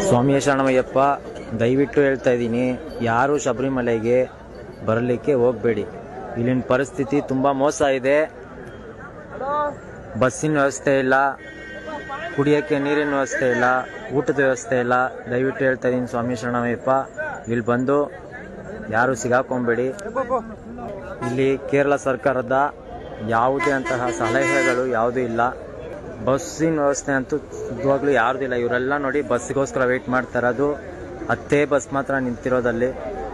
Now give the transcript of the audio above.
ಸ್ವಾಮಿಯ ಶರಣಮಯ್ಯಪ್ಪ ದಯವಿಟ್ಟು ಹೇಳ್ತಾ ಇದ್ದೀನಿ ಯಾರು ಶಬರಿಮಲೆಗೆ ಬರಲಿಕ್ಕೆ ಹೋಗಬೇಡಿ ಇಲ್ಲಿನ ಪರಿಸ್ಥಿತಿ ತುಂಬ ಮೋಸ ಇದೆ ಬಸ್ಸಿನ ವ್ಯವಸ್ಥೆ ಇಲ್ಲ ಕುಡಿಯೋಕ್ಕೆ ನೀರಿನ ವ್ಯವಸ್ಥೆ ಇಲ್ಲ ಊಟದ ವ್ಯವಸ್ಥೆ ಇಲ್ಲ ದಯವಿಟ್ಟು ಹೇಳ್ತಾ ಇದ್ದೀನಿ ಸ್ವಾಮಿ ಶರಣಮಯ್ಯಪ್ಪ ಇಲ್ಲಿ ಬಂದು ಯಾರು ಸಿಗಾಕೊಂಬೇಡಿ ಇಲ್ಲಿ ಕೇರಳ ಸರ್ಕಾರದ ಯಾವುದೇ ಅಂತಹ ಸಲಹೆಗಳು ಯಾವುದೂ ಇಲ್ಲ ಬಸ್ಸಿನ ವ್ಯವಸ್ಥೆ ಅಂತೂ ಇವಾಗಲೂ ಯಾವುದೂ ಇಲ್ಲ ಇವರೆಲ್ಲ ನೋಡಿ ಬಸ್ಸಿಗೋಸ್ಕರ ವೆಯ್ಟ್ ಮಾಡ್ತಾರೆ ಅದು ಹತ್ತೇ ಬಸ್ ಮಾತ್ರ ನಿಂತಿರೋದಲ್ಲಿ